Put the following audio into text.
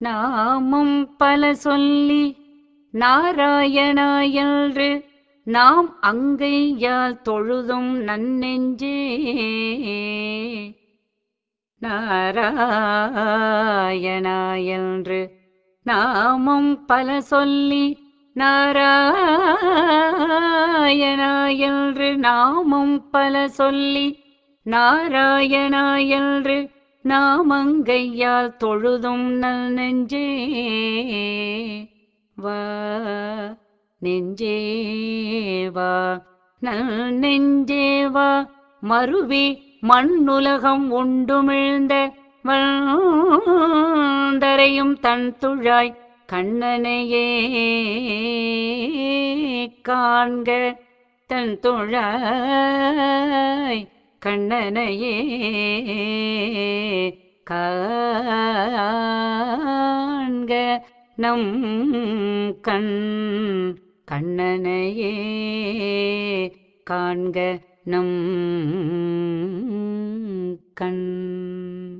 நாமும் பல சொல்லி நாராயணா என்று நாம் அங்கையால் தொழுதும் நன்னெஞ்சே நாராயணா என்று நாமும் பல சொல்லி நாராயணா என்று நாமும் பல சொல்லி நாராயணா என்று நாமங்கையால் தொழுதும் நல் நெஞ்சே வா நெஞ்சே வா நல் நெஞ்சே வா மருவி மண்ணுலகம் உண்டுமிழ்ந்த வந்தரையும் தன் துழாய் கண்ணனையே காண்க தன் துழாய் கண்ணனையே காண்க நம் கண் கண்ணனையே காண்க நம் கண்